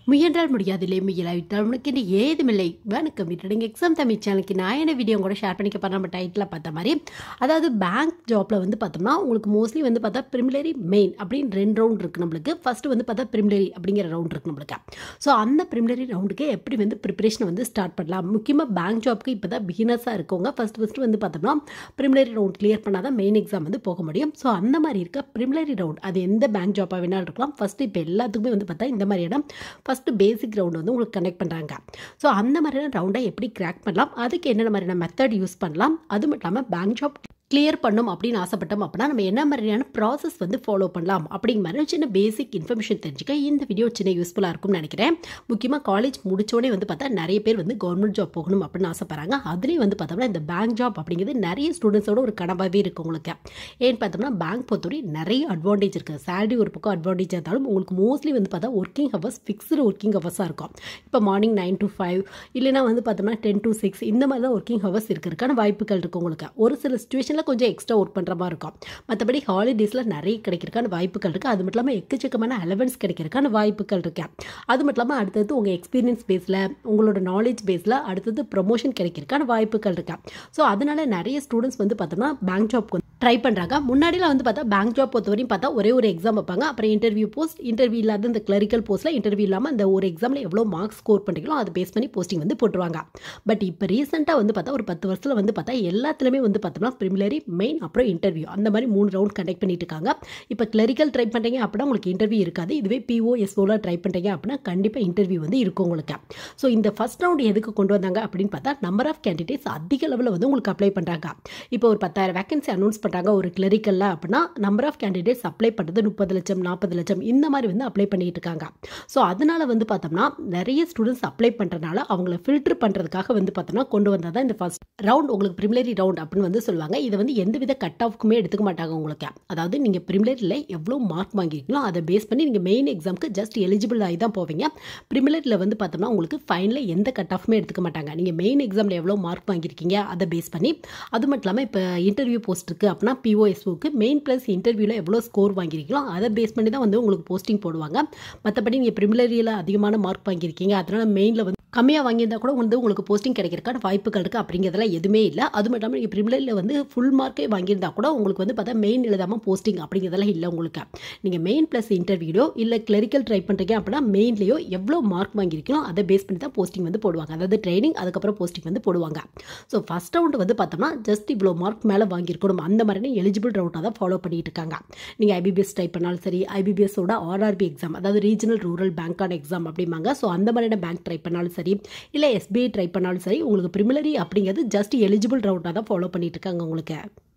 முயன்றால் முடியாதில்லை முயலாவிட்டால் உனக்கு இன்று ஏதுமில்லை வணக்கம் வீட்டுடைய எக்ஸாம் தமிழ் சேனலுக்கு நான் என்ன வீடியோ கூட ஷேர் பண்ணிக்க போகிறேன் நம்ம டைட்டில் பார்த்த மாதிரி அதாவது பேங்க் ஜாப்பில் வந்து பார்த்தோம்னா உங்களுக்கு மோஸ்ட்லி வந்து பார்த்தா ப்ரிமிலரி மெயின் அப்படின்னு ரெண்டு ரவுண்ட் இருக்குது நம்மளுக்கு ஃபஸ்ட்டு வந்து பார்த்தா ப்ரிமிலரி அப்படிங்கிற ரவுண்ட் இருக்குது நம்மளுக்கு ஸோ அந்த ப்ரிமிலரி ரவுண்டுக்கு எப்படி வந்து ப்ரிப்பரேஷன் வந்து ஸ்டார்ட் பண்ணலாம் முக்கியமாக பேங்க் ஜாப்க்கு இப்போ தான் பிகினர்ஸாக இருக்கவங்க ஃபஸ்ட் ஃபஸ்ட்டு வந்து பார்த்தோம்னா ப்ரிமிலரி ரவுண்ட் கிளியர் பண்ணால் தான் மெயின் எக்ஸாம் வந்து போக முடியும் ஸோ அந்த மாதிரி இருக்க ப்ரிமிலரி ரவுண்ட் அது எந்த பேங்க் ஜாப்பாக வேணாலும் இருக்கலாம் ஃபஸ்ட்டு இப்போ எல்லாத்துக்குமே வந்து பார்த்தா இந்த மாதிரியான ஃபஸ்ட்டு பேசிக் ரவுண்ட் வந்து உங்களுக்கு கனெக்ட் பண்ணுறாங்க ஸோ அந்த மாதிரியான ரவுண்டை எப்படி கிராக் பண்ணலாம் அதுக்கு என்னென்ன மாதிரியான மெத்தட் யூஸ் பண்ணலாம் அது மட்டும் இல்லாமல் பேங்க் ஜாப் கிளியர் பண்ணும் அப்படின்னு ஆசைப்பட்டோம் அப்படின்னா நம்ம என்ன மாதிரியான ப்ராசஸ் வந்து ஃபாலோ பண்ணலாம் அப்படிங்கிற மாதிரி ஒரு சின்ன பேசிக் இன்ஃபர்மேஷன் தெரிஞ்சுக்க இந்த வீடியோ சின்ன யூஸ்ஃபுல்லாக இருக்கும்னு நினைக்கிறேன் முக்கியமாக காலேஜ் முடிச்சோடனே வந்து பார்த்தா நிறைய பேர் வந்து கவர்மெண்ட் ஜாப் போகணும் அப்படின்னு ஆசைப்பட்றாங்க அதுலேயும் வந்து பார்த்தோம்னா இந்த பேங்க் ஜாப் அப்படிங்கிறது நிறைய ஸ்டூடெண்ட்ஸோட ஒரு கனவாகவே இருக்குது உங்களுக்கு ஏன்னு பார்த்தோம்னா பேங்க் பொறுத்தவரை நிறைய அட்வான்டேஜ் இருக்குது சேலரி ஒரு பக்கம் அட்வான்டேஜ் இருந்தாலும் உங்களுக்கு மோஸ்ட்லி வந்து பார்த்தா ஒர்க்கிங் ஹவர்ஸ் ஃபிக்ஸ்டு ஒர்க்கிங் ஹவர்ஸாக இருக்கும் இப்போ மார்னிங் நைன் டு ஃபைவ் இல்லைனா வந்து பார்த்தோம்னா டென் டு சிக்ஸ் இந்த மாதிரி தான் ஒர்க்கிங் ஹவர்ஸ் இருக்கிறதுக்கான வாய்ப்புகள் இருக்குது உங்களுக்கு ஒரு சில சுச்சுவேஷனில் கொஞ்சம் எக்ஸ்ட்ரா ஒர்க் பண்ணுற மாதிரி இருக்கும் மற்றபடி ஹாலிடேஸில் நிறைய கிடைக்கிறதுக்கான வாய்ப்புகள் இருக்குது அது மட்டும் இல்லாமல் எக்கச்சக்கமான அலவன்ஸ் கிடைக்கிறதுக்கான வாய்ப்புகள் இருக்கு அது மட்டும் இல்லாமல் அடுத்தது உங்கள் எக்ஸ்பீரியன்ஸ் பேஸில் உங்களோட நாலேஜ் பேஸில் அடுத்தது ப்ரொமோஷன் கிடைக்கிறதுக்கான வாய்ப்புகள் இருக்கு ஸோ அதனால நிறைய ஸ்டூடெண்ட்ஸ் வந்து பார்த்தோம்னா பேங்க் ஜாப்க்கு ட்ரை பண்ணுறாங்க முன்னாடிலாம் வந்து பார்த்தா பேங்க் ஜாப் பொறுத்தவரையும் பார்த்தா ஒரே ஒரு எக்ஸாம் வைப்பாங்க அப்புறம் இன்டர்வியூ போஸ்ட் இன்டர்வியூ இல்லாத இந்த கிளரிக்கல் போஸ்ட்டில் இன்டர்வியூ இல்லாமல் அந்த ஒரு எக்ஸாமில் எவ்வளோ மார்க்ஸ் ஸ்கோர் பண்ணுறீங்களோ அதை பேஸ் பண்ணி போஸ்டிங் வந்து போட்டுருவாங்க பட் இப்போ ரீசெண்டாக வந்து பார்த்தா ஒரு பத்து வருஷத்தில் வந்து பார்த்தா எல்லாத்துலேயுமே வந்து பார்த்தோம்னா ப்ரிமிலரி மெயின் அப்புறம் இன்டர்வியூ அந்த மாதிரி மூணு ரவுண்ட் கண்டக்ட் பண்ணிட்டு இருக்காங்க இப்போ கிளரிக்கல் ட்ரை பண்ணுறீங்க அப்படின்னா உங்களுக்கு இன்டர்வியூ இருக்காது இதுவே பிஓ எஸ்ஓவில் ட்ரை பண்ணுறீங்க அப்படின்னா கண்டிப்பாக இன்டர்வியூ வந்து இருக்கும் உங்களுக்கு ஸோ இந்த ஃபஸ்ட் ரவுண்ட் எதுக்கு கொண்டு வந்தாங்க அப்படின்னு பார்த்தா நம்பர் ஆஃப் கேண்டிடேட்ஸ் அதிக லெவலில் வந்து உங்களுக்கு அப்ளை பண்ணுறாங்க இப்போ ஒரு பத்தாயிரம் வேகன்சி அனௌன்ஸ் பண்ணுறாங்க ஒரு கிளரிக்கலில் அப்படின்னா நம்பர் ஆஃப் கேண்டிடேட்ஸ் அப்ளை பண்ணுறது முப்பது லட்சம் நாற்பது லட்சம் இந்த மாதிரி வந்து அப்ளை பண்ணிட்டு இருக்காங்க ஸோ அதனால வந்து பார்த்தோம்னா நிறைய ஸ்டூடெண்ட்ஸ் அப்ளை பண்ணுறதுனால அவங்கள ஃபில்டர் பண்ணுறதுக்காக வந்து பார்த்தோம்னா கொண்டு வந்தால் தான் இந்த ஃபஸ்ட் ரவுண்ட் உங்களுக்கு ப்ரிமிலரி ரவுண்ட் அப்படின்னு வந்து சொல்லுவாங்க இதை வந்து எந்தவித கட் ஆஃப்க்குமே எடுத்துக்க மாட்டாங்க உங்களுக்கு அதாவது நீங்கள் ப்ரிமிலரியில் எவ்வளோ மார்க் வாங்கியிருக்கீங்களோ அதை பேஸ் பண்ணி நீங்கள் மெயின் எக்ஸாமுக்கு ஜஸ்ட் எலிஜிபிள் ஆகி தான் போவீங்க ப்ரிமிலரியில் வந்து பார்த்தோம்னா உங்களுக்கு ஃபைனலில் எந்த கட் ஆஃப்மே எடுத்துக்க மாட்டாங்க நீங்கள் மெயின் எக்ஸாமில் எவ்வளோ மார்க் வாங்கியிருக்கீங்க அதை பேஸ் பண்ணி அது மட்டும் இல்லாமல் இப்போ இன்டர்வியூ போஸ்ட் இருக்குது அப்படின்னா பிஓஎஸ்ஓக்கு மெயின் ப்ளஸ் இன்டர்வியூவில் எவ்வளோ ஸ்கோர் வாங்கியிருக்கீங்களோ அதை பேஸ் பண்ணி தான் வந்து உங்களுக்கு போஸ்டிங் போடுவாங்க மற்றபடி நீங்கள் ப்ரிமிலரியில் அதிகமான மார்க் வாங்கியிருக்கீங்க அதனால் மெயினில் வந்து கம்மியாக வாங்கியிருந்தா கூட வந்து உங்களுக்கு போஸ்டிங் கிடைக்கிறக்கான வாய்ப்புகள் இருக்குது அப்படிங்கிறதெல்லாம் எதுவுமே இல்லை அது மட்டும் இல்லாமல் நீங்கள் ப்ரிமிலரியில் வந்து ஃபுல் மார்க்கே வாங்கியிருந்தா கூட உங்களுக்கு வந்து பார்த்தா மெயின் எழுதாமல் போஸ்டிங் அப்படிங்கிறதெல்லாம் இல்லை உங்களுக்கு நீங்கள் மெயின் ப்ளஸ் இன்டர்வியூலையோ இல்லை கிளரிக்கல் ட்ரை பண்ணுறீங்க அப்படின்னா மெயின்லேயோ எவ்வளோ மார்க் வாங்கியிருக்கீங்களோ அதை பேஸ் பண்ணி தான் போஸ்டிங் வந்து போடுவாங்க அதாவது ட்ரைனிங் அதுக்கப்புறம் போஸ்டிங் வந்து போடுவாங்க ஸோ ஃபஸ்ட் ரவுண்டு வந்து பார்த்தோம்னா ஜஸ்ட் இவ்வளோ மார்க் மேலே வாங்கியிருக்கணும் அந்த மாதிரியான எலிஜிபிள் ரவுண்டாக தான் ஃபாலோ பண்ணிட்டு இருக்காங்க நீங்கள் ஐபிபிஎஸ் ட்ரை பண்ணாலும் சரி ஐபிபிஎஸோட ஆர்ஆர்பி எக்ஸாம் அதாவது ரீஜனல் ரூரல் பேங்கான எக்ஸாம் அப்படிம்பாங்க ஸோ அந்த மாதிரியான பேங்க் ட்ரை பண்ணாலும் சரி இல்லை எஸ்பிஐ ட்ரை பண்ணாலும் சரி உங்களுக்கு ப்ரிமிலரி அப்படிங்கிறது ஜஸ்ட் எலிஜிபிள் ரவுண்டாக தான் ஃபாலோ பண்ணிட்டு இருக்காங்க உங்களுக்கு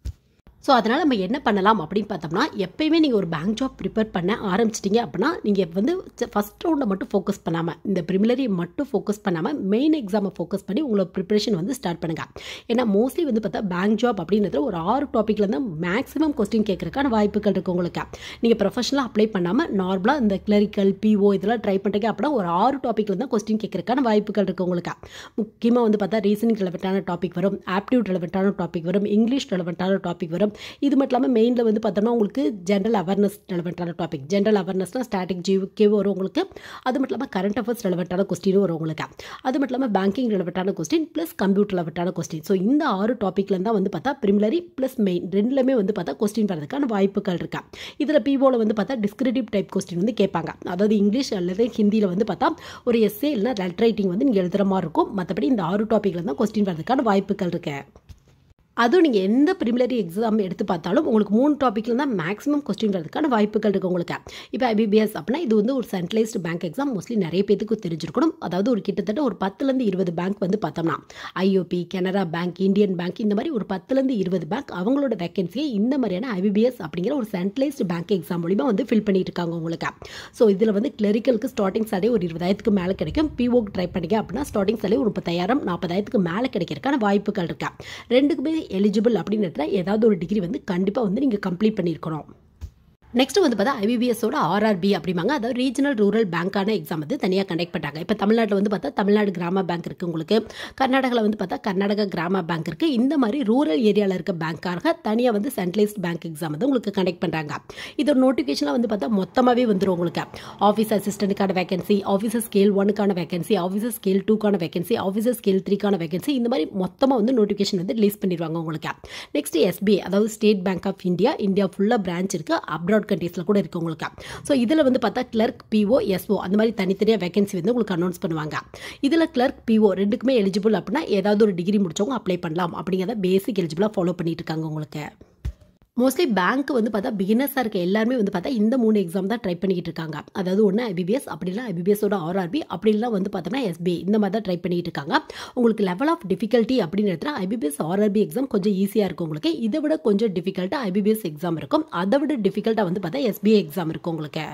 ஸோ அதனால் நம்ம என்ன பண்ணலாம் அப்படின்னு பார்த்தோம்னா எப்பயுமே நீங்கள் ஒரு பேங்க் ஜாப் ப்ரிப்பேர் பண்ண ஆரம்பிச்சிட்டிங்க அப்படின்னா நீங்கள் வந்து ஃபஸ்ட் ரவுண்டை மட்டும் ஃபோக்கஸ் பண்ணாமல் இந்த ப்ரிமிலரி மட்டும் ஃபோக்கஸ் பண்ணாமல் மெயின் எக்ஸாமை ஃபோக்கஸ் பண்ணி உங்களோட ப்ரிப்பரேஷன் வந்து ஸ்டார்ட் பண்ணுங்கள் ஏன்னா மோஸ்ட்லி வந்து பார்த்தா பேங்க் ஜாப் அப்படின்றது ஒரு ஆறு டாப்பிக்கில் தான் மேக்ஸிமம் கொஸ்டின் கேட்குறதுக்கான வாய்ப்புகள் இருக்குது உங்களுக்கு நீங்கள் ப்ரொஃபஷனலாக அப்ளை பண்ணாமல் நார்மலாக இந்த கிளரிக்கல் பிஓ இதெல்லாம் ட்ரை பண்ணுறீங்க அப்படின்னா ஒரு ஆறு டாப்பிக்கில் தான் கொஸ்டின் கேட்குறதுக்கான வாய்ப்புகள் இருக்குது உங்களுக்கு முக்கியமாக வந்து பார்த்தா ரீசனிங் ரெலவெண்ட்டான டாபிக் வரும் ஆப்டியூட் ரெலவெண்ட்டான டாபிக் வரும் இங்கிலீஷ் ரெலவெண்ட்டான டாபிக் வரும் இது மட்டும் இல்லாமல் மெயினில் வந்து பார்த்தோம்னா உங்களுக்கு ஜென்ரல் அவேர்னஸ் ரெலவெண்ட்டான டாபிக் ஜென்ரல் அவேர்னஸ்னால் ஸ்டாட்டிக் ஜிகே வரும் உங்களுக்கு அது மட்டும் இல்லாமல் கரண்ட் அஃபேர்ஸ் ரெலவெண்ட்டான கொஸ்டினும் வரும் உங்களுக்கு அது மட்டும் இல்லாமல் பேங்கிங் ரெலவெண்ட்டான கொஸ்டின் ப்ளஸ் கம்ப்யூட்டர் ரெலவெண்ட்டான கொஸ்டின் ஸோ இந்த ஆறு டாப்பிக்ல தான் வந்து பார்த்தா ப்ரிமிலரி ப்ளஸ் மெயின் ரெண்டுலேயுமே வந்து பார்த்தா கொஸ்டின் வரதுக்கான வாய்ப்புகள் இருக்கா இதில் பிஓவில் வந்து பார்த்தா டிஸ்கிரிப்டிவ் டைப் கொஸ்டின் வந்து கேட்பாங்க அதாவது இங்கிலீஷ் அல்லது ஹிந்தியில் வந்து பார்த்தா ஒரு எஸ்ஏ இல்லைனா லெட் ரைட்டிங் வந்து நீங்கள் எழுதுகிற மாதிரி இருக்கும் மற்றபடி இந்த ஆறு டாப்பிக்கில் தான் கொஸ்டின் வரதுக்கான வாய்ப்புகள் இருக்கு அதுவும் நீங்கள் எந்த ப்ரிமிலரி எக்ஸாம் எடுத்து பார்த்தாலும் உங்களுக்கு மூணு டாப்பிக்கில் தான் மேக்ஸிமம் கொஸ்டின் வரதுக்கான வாய்ப்புகள் இருக்குது உங்களுக்கு இப்போ ஐபிபிஎஸ் அப்படின்னா இது வந்து ஒரு சென்ட்ரலைஸ்டு பேங்க் எக்ஸாம் மோஸ்ட்லி நிறைய பேத்துக்கு தெரிஞ்சிருக்கணும் அதாவது ஒரு கிட்டத்தட்ட ஒரு பத்துலேருந்து இருபது பேங்க் வந்து பார்த்தோம்னா IOB Canara bank Indian bank இந்த மாதிரி ஒரு பத்துலேருந்து இருபது பேங்க் அவங்களோட வேகன்சியை இந்த மாதிரியான ஐபிபிஎஸ் அப்படிங்கிற ஒரு சென்ட்ரலைஸ்டு பேங்க் எக்ஸாம் மூலிமா வந்து ஃபில் பண்ணிட்டு இருக்காங்க உங்களுக்கு ஸோ இதில் வந்து கிளரிக்கலுக்கு ஸ்டார்டிங் சாலே ஒரு இருபதாயிரத்துக்கு மேலே கிடைக்கும் பிஓக்கு ட்ரை பண்ணிங்க அப்படின்னா ஸ்டார்டிங் சாலே ஒரு முப்பத்தாயிரம் நாற்பதாயிரத்துக்கு மேலே கிடைக்கிறதுக்கான வாய்ப்புகள் இருக்கா ரெண்டுக்குமே எலிஜிபிள் அப்படின்னு ஏதாவது ஒரு டிகிரி வந்து கண்டிப்பாக வந்து நீங்கள் கம்ப்ளீட் பண்ணியிருக்கணும் நெக்ஸ்ட் வந்து பார்த்தா ஐபிபிஎஸோட ஆர்ஆர்பி அப்படிம்பாங்க அதாவது ரீஜனல் ரூரல் பேங்க்கான எக்ஸாம் வந்து தனியாக கண்டக்ட் பண்ணுறாங்க இப்போ தமிழ்நாட்டில் வந்து பார்த்தா தமிழ்நாடு கிராம பேங்க் இருக்குது உங்களுக்கு கர்நாடகாவில் வந்து பார்த்தா கர்நாடகா கிராம பேங்க் இருக்குது இந்த மாதிரி ரூரல் ஏரியாவில் இருக்க பேங்க்காக தனியாக வந்து சென்ட்ரலைஸ்ட் பேங்க் எக்ஸாம் வந்து உங்களுக்கு கண்டக்ட் பண்ணுறாங்க இது ஒரு நோட்டிஃபிகேஷனாக வந்து பார்த்தா மொத்தமாகவே வந்துடும் உங்களுக்கு ஆஃபீஸ் அசிஸ்டண்ட்டுக்கான வேகன்சி ஆஃபீஸர் ஸ்கேல் ஒனுக்கான வேகன்சி ஆஃபீஸர் ஸ்கேல் டூக்கான வேகன்சி ஆஃபீஸர் ஸ்கேல் த்ரீக்கான வேகன்சி இந்த மாதிரி மொத்தமாக வந்து நோட்டிஃபிகேஷன் வந்து ரிலீஸ் பண்ணிடுவாங்க உங்களுக்கு நெக்ஸ்ட் எஸ்பிஐ அதாவது state bank of India India ஃபுல்லாக பிரான்ச் இருக்குது அப்ராட் கண்ட்ரீஸில் கூட இருக்குது உங்களுக்கு ஸோ இதில் வந்து பார்த்தா கிளர்க் பிஓ எஸ்ஓ அந்த மாதிரி தனித்தனியாக வேகன்சி வந்து உங்களுக்கு அனௌன்ஸ் பண்ணுவாங்க இதில் கிளர்க் பிஓ ரெண்டுக்குமே எலிஜிபிள் அப்படின்னா ஏதாவது ஒரு டிகிரி முடிச்சவங்க அப்ளை பண்ணலாம் அப்படிங்கிறத பேசிக் எலிஜிபிளாக ஃபாலோ பண்ணிட்டு இருக்காங்க உங்களுக்கு மோஸ்ட்லி பேங்க் வந்து பார்த்தா பிகினர்ஸாக இருக்க எல்லாருமே வந்து பார்த்தா இந்த மூணு எக்ஸாம் தான் ட்ரை பண்ணிக்கிட்டு இருக்காங்க அதாவது ஒன்று ஐபிபிஎஸ் அப்படிலாம் ஐபிபிஎஸோட ஆர்ஆர்பி அப்படிலாம் வந்து பார்த்தோம்னா எஸ்பிஐ இந்த மாதிரி தான் ட்ரை பண்ணிட்டு இருக்காங்க உங்களுக்கு லெவல் ஆஃப் டிஃபிகல்ட்டி அப்படின்னு எடுத்துகிட்டா ஐபிபிஎஸ் ஆர்ஆர்பி எக்ஸாம் கொஞ்சம் ஈஸியாக இருக்கும் உங்களுக்கு இதை விட கொஞ்சம் டிஃபிகல்ட்டாக ஐபிபிஎஸ் எக்ஸாம் இருக்கும் அதை விட டிஃபிகல்ட்டாக வந்து பார்த்தா எஸ்பிஐ எக்ஸாம் இருக்கும் உங்களுக்கு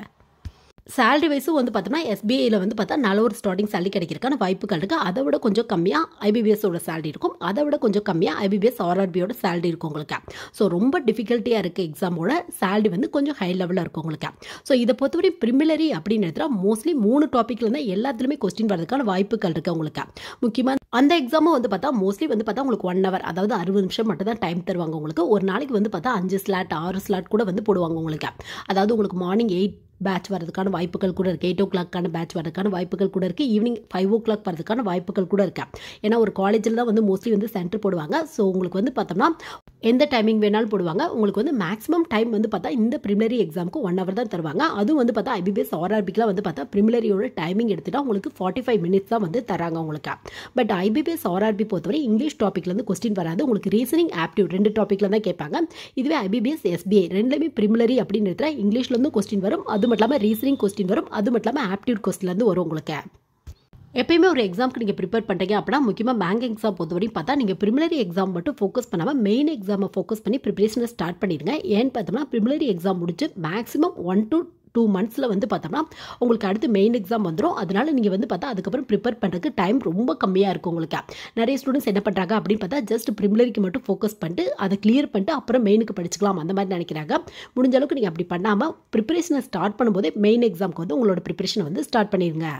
சேலரி வைஸும் வந்து பார்த்தோம்னா எஸ்பிஐயில் வந்து பார்த்தா நல்ல ஒரு ஸ்டார்டிங் சேலரி கிடைக்கிறதுக்கான வாய்ப்புகள் இருக்குது அதை விட கொஞ்சம் கம்மியாக ஐபிபிஎஸோட சேலரி இருக்கும் அதை விட கொஞ்சம் கம்மியாக ஐபிபிஎஸ் ஆர்ஆர்பியோட சேலரி இருக்கும் உங்களுக்கு ஸோ ரொம்ப டிஃபிகல்ட்டியாக இருக்க எக்ஸாமோட சேலரி வந்து கொஞ்சம் ஹை லெவலில் இருக்கும் உங்களுக்கு ஸோ இதை பொறுத்தவரை ப்ரிமிலரி அப்படின்னு எடுத்தால் மோஸ்ட்லி மூணு டாப்பிக்கில் இருந்தால் எல்லாத்துலேயுமே கொஸ்டின் வரதுக்கான வாய்ப்புகள் இருக்குது உங்களுக்கு முக்கியமாக அந்த எக்ஸாமும் வந்து பார்த்தா மோஸ்ட்லி வந்து பார்த்தா உங்களுக்கு ஒன் ஹவர் அதாவது அறுபது நிமிஷம் மட்டும் தான் டைம் தருவாங்க உங்களுக்கு ஒரு நாளைக்கு வந்து பார்த்தா அஞ்சு ஸ்லாட் ஆறு ஸ்லாட் கூட வந்து போடுவாங்க உங்களுக்கு அதாவது உங்களுக்கு மார்னிங் எயிட் பேட்ச் வரதுக்கான வாய்ப்புகள் கூட இருக்குது எயிட் ஓ கிளாக்கான பேட்ச் வரதுக்கான வாய்ப்புகள் கூட இருக்குது ஈவினிங் ஃபைவ் ஓ கிளாக் வரதுக்கான வாய்ப்புகள் கூட இருக்கு ஏன்னா ஒரு காலேஜில் தான் வந்து மோஸ்ட்லி வந்து சென்டர் போடுவாங்க ஸோ உங்களுக்கு வந்து பார்த்தோம்னா எந்த டைமிங் வேணாலும் போடுவாங்க உங்களுக்கு வந்து மேக்ஸிமம் டைம் வந்து பார்த்தா இந்த ப்ரிமிலரி எக்ஸாமுக்கு ஒன் ஹவர் தான் தருவாங்க அதுவும் வந்து பார்த்தா ஐபிபிஎஸ் ஆர்ஆர்பிக்கெலாம் வந்து பார்த்தா ப்ரிமிலரியோட டைமிங் எடுத்துட்டா உங்களுக்கு ஃபார்ட்டி ஃபைவ் மினிட்ஸ் தான் வந்து தராங்க உங்களுக்கு பட் ஐபிபிஎஸ் ஆர்ஆர்பி பொறுத்தவரை இங்கிலீஷ் டாப்பிக்லேருந்து கொஸ்டின் வராது உங்களுக்கு ரீசனிங் ஆப்டியூட் ரெண்டு டாப்பிக்கில் தான் கேட்பாங்க இதுவே ஐபிபிஎஸ் எஸ்பிஐ ரெண்டுலேயுமே ப்ரிமிலரி அப்படின்னு எடுத்துட்டா இங்கிலீஷ்லேருந்து கொஸ்டின் வரும் அது மட்டும் இல்லாமல் ரீசனிங் கொஸ்டின் வரும் அது மட்டும் இல்லாமல் ஆப்டியூட் கொஸ்டின்லேருந்து வரும் உங்களுக்கு எப்பயுமே ஒரு எக்ஸாமுக்கு நீங்கள் ப்ரிப்பேர் பண்ணுறீங்க அப்படின்னா முக்கியமாக பேங்க் எக்ஸாம் பொறுத்தவரையும் பார்த்தா நீங்கள் ப்ரிமிலரி எக்ஸாம் மட்டும் ஃபோக்கஸ் பண்ணாமல் மெயின் எக்ஸாமை ஃபோக்கஸ் பண்ணி ப்ரிப்பரேஷனை ஸ்டார்ட் பண்ணிடுங்க ஏன்னு பார்த்தோம்னா ப்ரிமிலரி எக்ஸாம் முடிச்சு மேக்ஸிமம் ஒன் டு டூ மந்த்ஸில் வந்து பார்த்தோம்னா உங்களுக்கு அடுத்து மெயின் எக்ஸாம் வந்துடும் அதனால நீங்கள் வந்து பார்த்தா அதுக்கப்புறம் ப்ரிப்பேர் பண்ணுறதுக்கு டைம் ரொம்ப கம்மியாக இருக்கும் உங்களுக்கு நிறைய ஸ்டூடெண்ட்ஸ் என்ன பண்ணுறாங்க அப்படின்னு பார்த்தா ஜஸ்ட் ப்ரிமிலரிக்கு மட்டும் ஃபோக்கஸ் பண்ணிட்டு அதை கிளியர் பண்ணிட்டு அப்புறம் மெயினுக்கு படிச்சுக்கலாம் அந்த மாதிரி நினைக்கிறாங்க முடிஞ்ச அளவுக்கு நீங்கள் அப்படி பண்ணாமல் ப்ரிப்பரேஷனை ஸ்டார்ட் பண்ணும்போதே மெயின் எக்ஸாமுக்கு வந்து உங்களோட ப்ரிப்பரேஷனை வந்து ஸ்டார்ட் பண்ணிடுங்க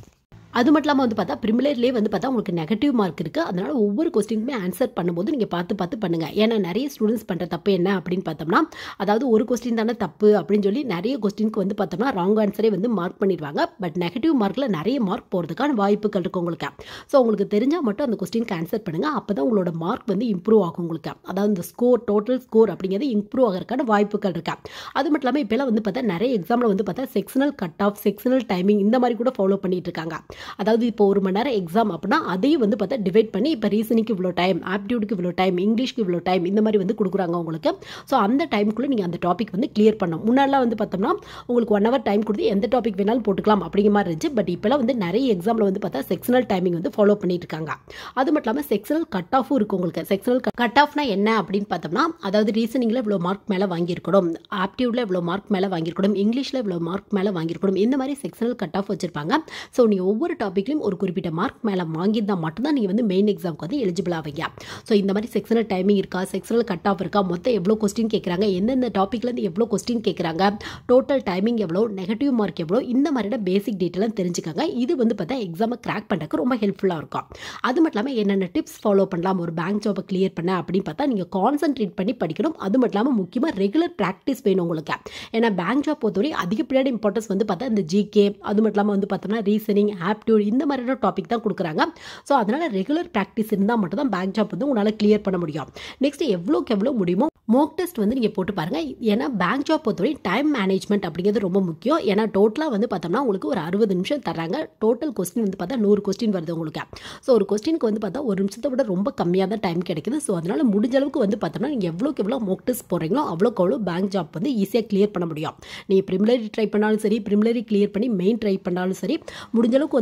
அது மட்டும் இல்லாமல் வந்து பார்த்தா ப்ரிமிலர்லேயே வந்து பார்த்தா உங்களுக்கு நெகட்டிவ் மார்க் இருக்குது அதனால் ஒவ்வொரு கொஸ்டினுக்குமே ஆன்சர் பண்ணும்போது நீங்கள் பார்த்து பார்த்து பண்ணுங்கள் ஏன்னா நிறைய ஸ்டூடெண்ட்ஸ் பண்ணுற தப்பு என்ன அப்படின்னு பார்த்தோம்னா அதாவது ஒரு கொஸ்டின் தானே தப்பு அப்படின்னு சொல்லி நிறைய கொஸ்டினுக்கு வந்து பார்த்தோம்னா ராங் ஆன்சரே வந்து மார்க் பண்ணிடுவாங்க பட் நெகட்டிவ் மார்க்கில் நிறைய மார்க் போகிறதுக்கான வாய்ப்புகள் இருக்குது உங்களுக்கு ஸோ உங்களுக்கு தெரிஞ்சால் மட்டும் அந்த கொஸ்டினுக்கு ஆன்சர் பண்ணுங்கள் அப்போ தான் உங்களோட மார்க் வந்து இம்ப்ரூவ் ஆகும் உங்களுக்கு அதாவது இந்த ஸ்கோர் டோட்டல் ஸ்கோர் அப்படிங்கிறது இம்ப்ரூவ் ஆகிறதுக்கான வாய்ப்புகள் இருக்கா அது மட்டும் இல்லாமல் இப்போலாம் வந்து பார்த்தா நிறைய எக்ஸாமில் வந்து பார்த்தா sectional cut off sectional timing இந்த மாதிரி கூட ஃபாலோ பண்ணிட்டு இருக்காங்க அதாவது இப்போ ஒரு மணி நேரம் எக்ஸாம் அப்படின்னா அதையும் வந்து பார்த்தா டிவைட் பண்ணி இப்போ ரீசனிங்க்கு இவ்வளோ டைம் ஆப்டியூடுக்கு இவ்வளோ டைம் இங்கிலீஷ்க்கு இவ்வளோ டைம் இந்த மாதிரி வந்து கொடுக்குறாங்க உங்களுக்கு ஸோ அந்த டைமுக்குள்ளே நீங்கள் அந்த டாபிக் வந்து கிளியர் பண்ணணும் முன்னாடிலாம் வந்து பார்த்தோம்னா உங்களுக்கு ஒன் ஹவர் டைம் கொடுத்து எந்த டாபிக் வேணாலும் போட்டுக்கலாம் அப்படிங்கிற மாதிரி இருந்துச்சு பட் இப்போலாம் வந்து நிறைய எக்ஸாமில் வந்து பார்த்தா செக்ஷனல் டைமிங் வந்து ஃபாலோ பண்ணிட்டு இருக்காங்க அது மட்டும் இல்லாமல் செக்ஷனல் கட் ஆஃபும் இருக்குது உங்களுக்கு செக்ஷனல் கட் ஆஃப்னா என்ன அப்படின்னு பார்த்தோம்னா அதாவது ரீசனிங்கில் இவ்வளோ மார்க் மேலே வாங்கியிருக்கணும் ஆப்டியூடில் இவ்வளோ மார்க் மேலே வாங்கியிருக்கணும் இங்கிலீஷில் இவ்வளோ மார்க் மேலே வாங்கியிருக்கணும் இந்த மாதிரி செக்ஷனல் கட் ஆஃப் வச்சிருப்பாங்க ஸோ நீங்கள் ஒவ்வொரு டாப்பிக்லையும் ஒரு குறிப்பிட்ட மார்க் மேலே வாங்கியிருந்தால் மட்டும்தான் நீங்கள் வந்து மெயின் எக்ஸாமுக்கு வந்து எலிஜிபிள் ஆவீங்க ஸோ இந்த மாதிரி செக்ஷனல் டைமிங் இருக்கா செக்ஷனல் கட் ஆஃப் இருக்கா மொத்தம் எவ்வளோ கொஸ்டின் கேட்குறாங்க எந்தெந்த டாப்பிக்லேருந்து எவ்வளோ கொஸ்டின் கேட்குறாங்க டோட்டல் டைமிங் எவ்வளோ நெகட்டிவ் மார்க் எவ்வளோ இந்த மாதிரியான பேசிக் டீட்டெயிலாம் தெரிஞ்சுக்கோங்க இது வந்து பார்த்தா எக்ஸாமை கிராக் பண்ணுறதுக்கு ரொம்ப ஹெல்ப்ஃபுல்லாக இருக்கும் அது மட்டும் இல்லாமல் என்னென்ன டிப்ஸ் ஃபாலோ பண்ணலாம் ஒரு பேங்க் ஜாபை கிளியர் பண்ண அப்படின்னு பார்த்தா நீங்கள் கான்சென்ட்ரேட் பண்ணி படிக்கணும் அது மட்டும் இல்லாமல் முக்கியமாக ரெகுலர் ப்ராக்டிஸ் வேணும் உங்களுக்கு ஏன்னா பேங்க் ஜாப் பொறுத்தவரை அதிகப்படியான இம்பார்ட்டன்ஸ் வந்து பார்த்தா இந்த ஜிகே அது மட்டும் இல்லாமல் வந்து பார்த்தோம்னா ரீசனிங் ஆப்டியூட் இந்த மாதிரியான டாபிக் தான் கொடுக்குறாங்க ஸோ அதனால் ரெகுலர் ப்ராக்டிஸ் இருந்தால் மட்டும் தான் பேங்க் ஜாப் வந்து உங்களால் கிளியர் பண்ண முடியும் நெக்ஸ்ட் எவ்வளோக்கு எவ்வளோ முடியுமோ மோக் டெஸ்ட் வந்து நீங்கள் போட்டு பாருங்கள் ஏன்னா பேங்க் ஜாப் பொறுத்தவரை டைம் மேனேஜ்மெண்ட் அப்படிங்கிறது ரொம்ப முக்கியம் ஏன்னா டோட்டலாக வந்து பார்த்தோம்னா உங்களுக்கு ஒரு அறுபது நிமிஷம் தராங்க டோட்டல் கொஸ்டின் வந்து பார்த்தா நூறு கொஸ்டின் வருது உங்களுக்கு ஸோ ஒரு கொஸ்டினுக்கு வந்து பார்த்தா ஒரு நிமிஷத்தை விட ரொம்ப கம்மியாக தான் டைம் கிடைக்குது ஸோ அதனால் முடிஞ்ச அளவுக்கு வந்து பார்த்தோம்னா நீங்கள் எவ்வளோக்கு எவ்வளோ மோக் டெஸ்ட் போடுறீங்களோ அவ்வளோக்கு அவ்வளோ பேங்க் ஜாப் வந்து ஈஸியாக கிளியர் பண்ண முடியும் நீங்கள் ப்ரிமிலரி ட்ரை பண்ணாலும் சரி ப்ரிமிலரி கிளியர் பண்ணி மெயின் ட்ரை பண்ணாலும் சரி முடிஞ்ச அளவுக்கு வந்து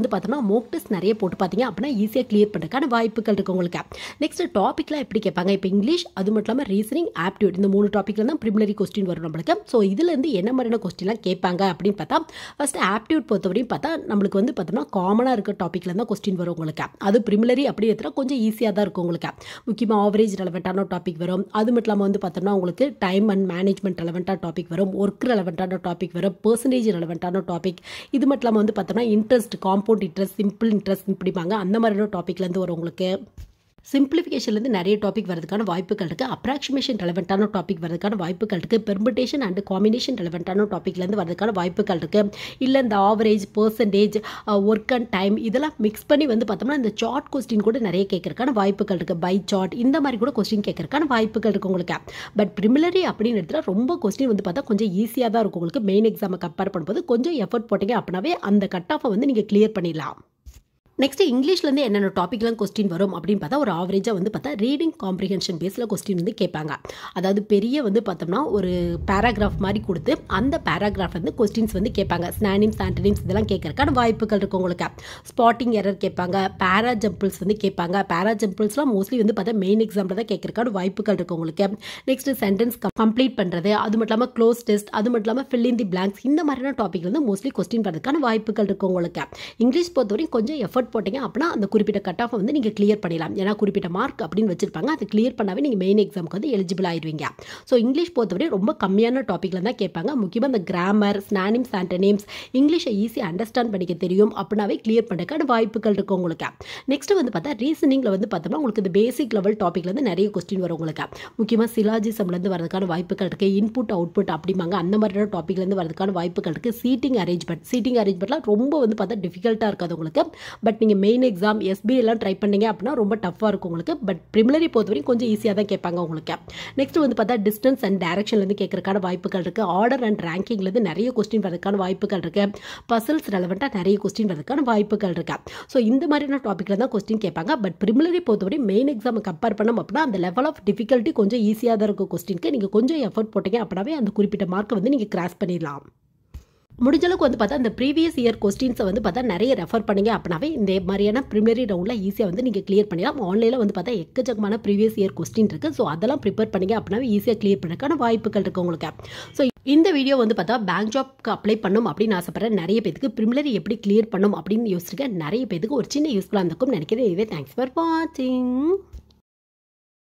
வந்து பார்த்தோம்னா மோக் டெஸ்ட் நிறைய போட்டு பார்த்தீங்க அப்படின்னா ஈஸியாக கிளியர் பண்ணுறதுக்கான வாய்ப்புகள் இருக்குது உங்களுக்கு நெக்ஸ்ட் டாப்பிக்லாம் எப்படி கேட்பாங்க இப்போ இங்கிலீஷ் அது மட்டும் இல்லாமல் ரீசனிங் ஆப்டியூட் இந்த மூணு டாப்பிக்ல தான் ப்ரிமிலரி கொஸ்டின் வரும் நம்மளுக்கு ஸோ இதுலேருந்து என்ன மாதிரியான கொஸ்டின்லாம் கேட்பாங்க அப்படின்னு பார்த்தா ஃபஸ்ட் ஆப்டியூட் பொறுத்தவரையும் பார்த்தா நம்மளுக்கு வந்து பார்த்தோம்னா காமனாக இருக்க டாப்பிக்ல தான் கொஸ்டின் வரும் உங்களுக்கு அது ப்ரிமிலரி அப்படி எடுத்துகிட்டா கொஞ்சம் ஈஸியாக தான் இருக்கும் உங்களுக்கு முக்கியமாக ஆவரேஜ் ரெலவெண்ட்டான டாபிக் வரும் அது மட்டும் இல்லாமல் வந்து பார்த்தோம்னா உங்களுக்கு டைம் அண்ட் மேனேஜ்மெண்ட் ரெலவெண்ட்டான டாபிக் வரும் ஒர்க் ரெலவெண்ட்டான டாபிக் வரும் பர்சன்டேஜ் ரெலவெண்ட்டான டாபிக் இது மட்டும் இல்லாமல் வந்து பார்த்தோம்னா interest compound interest simple interest இப்படிப்பாங்க அந்த மாதிரியான டாப்பிக்லேருந்து வரும் உங்களுக்கு சிம்பிளிஃபிகேஷன்லேருந்து நிறைய டாபிக் வரதுக்கான வாய்ப்புகள் இருக்குது அப்ராக்சிமேஷன் ரெலவெண்ட்டான டாபிக் வரதுக்கான வாய்ப்புகள் இருக்குது பெர்மிட்டேஷன் அண்ட் காம்பினேஷன் ரெலவெண்ட்டான டாப்பிக்லேருந்து வரதுக்கான வாய்ப்புகள் இருக்குது இல்லை இந்த average percentage work and time இதெல்லாம் மிக்ஸ் பண்ணி வந்து பார்த்தோம்னா இந்த சார்ட் கொஸ்டின் கூட நிறைய கேட்கறதுக்கான வாய்ப்புகள் இருக்குது பை சார்ட் இந்த மாதிரி கூட கொஸ்டின் கேட்கறதுக்கான வாய்ப்புகள் இருக்குது உங்களுக்கு பட் ப்ரிமிலரி அப்படின்னு எடுத்துகிட்டா ரொம்ப கொஸ்டின் வந்து பார்த்தா கொஞ்சம் ஈஸியாக தான் இருக்கும் உங்களுக்கு மெயின் எக்ஸாமை கம்பேர் பண்ணும்போது கொஞ்சம் எஃபர்ட் போட்டீங்க அப்படின்னாவே அந்த கட் ஆஃபை வந்து நீங்கள் கிளியர் பண்ணிடலாம் நெக்ஸ்ட் இங்கிலீஷ்லேருந்து என்னென்ன டாப்பிக்லாம் கொஸ்டின் வரும் அப்படின்னு பார்த்தா ஒரு ஆவரேஜாக வந்து பார்த்தா ரீடிங் காம்ப்ரிஹென்ஷன் பேஸில் கொஸ்டின் வந்து கேட்பாங்க அதாவது பெரிய வந்து பார்த்தோம்னா ஒரு பேராகிராஃப் மாதிரி கொடுத்து அந்த பேராகிராஃப் வந்து கொஸ்டின்ஸ் வந்து கேட்பாங்க ஸ்னானிம்ஸ் ஆண்டனிம்ஸ் இதெல்லாம் கேட்கறதுக்கான வாய்ப்புகள் இருக்கும் உங்களுக்கு ஸ்பாட்டிங் எரர் கேட்பாங்க பேரா ஜம்பிள்ஸ் வந்து கேட்பாங்க பேரா ஜம்பிள்ஸ்லாம் மோஸ்ட்லி வந்து பார்த்தா மெயின் எக்ஸாம்பிள் தான் கேட்கறதுக்கான வாய்ப்புகள் இருக்கும் உங்களுக்கு நெக்ஸ்ட் சென்டென்ஸ் கம்ப்ளீட் பண்ணுறது அது மட்டும் இல்லாமல் க்ளோஸ் டெஸ்ட் அது மட்டும் இல்லாமல் ஃபில் இன் தி பிளாங்க்ஸ் இந்த மாதிரியான டாபிக் வந்து மோஸ்ட்லி கொஸ்டின் பண்ணுறதுக்கான வாய்ப்புகள் இருக்கும் உங்களுக்கு இங்கிலீஷ் பொறுத்தவரைக்கும் கொஞ்சம் எஃபர்ட் போட்டிங்க அப்படின்னா அந்த குறிப்பிட்ட கட் ஆஃப் வந்து நீங்கள் கிளியர் பண்ணிடலாம் ஏன்னா குறிப்பிட்ட மார்க் அப்படின்னு வச்சிருப்பாங்க அது கிளியர் பண்ணாவே நீங்கள் மெயின் எக்ஸாமுக்கு வந்து எலிஜிபிள் ஆயிடுவீங்க ஸோ இங்கிலீஷ் பொறுத்தவரை ரொம்ப கம்மியான டாப்பிக்கில் தான் கேட்பாங்க முக்கியமாக இந்த கிராமர் ஸ்னானிம்ஸ் ஆண்டனிம்ஸ் இங்கிலீஷை ஈஸியாக அண்டர்ஸ்டாண்ட் பண்ணிக்க தெரியும் அப்படின்னாவே கிளியர் பண்ணுறதுக்கான வாய்ப்புகள் இருக்கும் உங்களுக்கு நெக்ஸ்ட் வந்து பார்த்தா ரீசனிங்கில் வந்து பார்த்தோம்னா உங்களுக்கு இந்த பேசிக் லெவல் டாப்பிக்லேருந்து நிறைய கொஸ்டின் வரும் உங்களுக்கு முக்கியமாக சிலாஜிசம்லேருந்து வரதுக்கான வாய்ப்புகள் இருக்குது இன்புட் அவுட்புட் அப்படிம்பாங்க அந்த மாதிரியான டாப்பிக்லேருந்து வரதுக்கான வாய்ப்புகள் இருக்குது சீட்டிங் அரேஞ்ச்மெண்ட் சீட்டிங் அரேஞ்ச்மெண்ட்லாம் ரொம்ப வந்து பார்த்தா டிஃபிகல்ட்டாக இருக்காது உங்களுக்கு பட் நீங்கள் மெயின் எக்ஸாம் எஸ்பி எல்லாம் ட்ரை பண்ணீங்க அப்படின்னா ரொம்ப டஃப்பாக இருக்கும் உங்களுக்கு பட் ப்ரிமிலரி பொறுத்தவரைக்கும் கொஞ்சம் ஈஸியாக தான் கேட்பாங்க உங்களுக்கு நெக்ஸ்ட் வந்து பார்த்தா டிஸ்டன்ஸ் அண்ட் டேரக்ஷன்லேருந்து கேட்கறதுக்கான வாய்ப்புகள் இருக்குது ஆர்டர் அண்ட் ரேங்கிங்லேருந்து நிறைய கொஸ்டின் வரதுக்கான வாய்ப்புகள் இருக்குது பசல்ஸ் ரெலவெண்ட்டாக நிறைய கொஸ்டின் வரதுக்கான வாய்ப்புகள் இருக்கு ஸோ இந்த மாதிரியான டாப்பிக்கில் தான் கொஸ்டின் கேட்பாங்க பட் ப்ரிமிலரி பொறுத்தவரை மெயின் எக்ஸாமை கம்பேர் பண்ணோம் அப்படின்னா அந்த லெவல் ஆஃப் டிஃபிகல்ட்டி கொஞ்சம் ஈஸியாக தான் இருக்கும் கொஸ்டினுக்கு நீங்கள் கொஞ்சம் எஃபர்ட் போட்டீங்க அப்படின்னாவே அந்த குறிப்பிட்ட மார்க்கை வந்து நீங்கள் கிராஸ் பண்ணிடலாம் முடிஞ்ச அளவுக்கு வந்து பார்த்தா இந்த ப்ரீவியஸ் இயர் கொஸ்டின்ஸை வந்து பார்த்தா நிறைய ரெஃபர் பண்ணீங்க அப்படின்னாவே இந்த மாதிரியான ப்ரிமியரி ரவுண்டில் ஈஸியாக வந்து நீங்கள் கிளியர் பண்ணிடலாம் ஆன்லைனில் வந்து பார்த்தா எக்கச்சக்கமான ப்ரீவியஸ் இயர் கொஸ்டின் இருக்குது ஸோ அதெல்லாம் ப்ரிப்பேர் பண்ணீங்க அப்படின்னாவே ஈஸியாக கிளியர் பண்ணக்கான வாய்ப்புகள் இருக்குது உங்களுக்கு ஸோ இந்த வீடியோ வந்து பார்த்தா பேங்க் ஜாப்க்கு அப்ளை பண்ணும் அப்படின்னு ஆசைப்படுற நிறைய பேருக்கு ப்ரிமிலரி எப்படி கிளியர் பண்ணும் அப்படின்னு யோசிச்சிருக்கேன் நிறைய பேருக்கு ஒரு சின்ன யூஸ்ஃபுல்லாக இருந்திருக்கும் நினைக்கிறேன் இதுவே தேங்க்ஸ் ஃபார் வாட்சிங்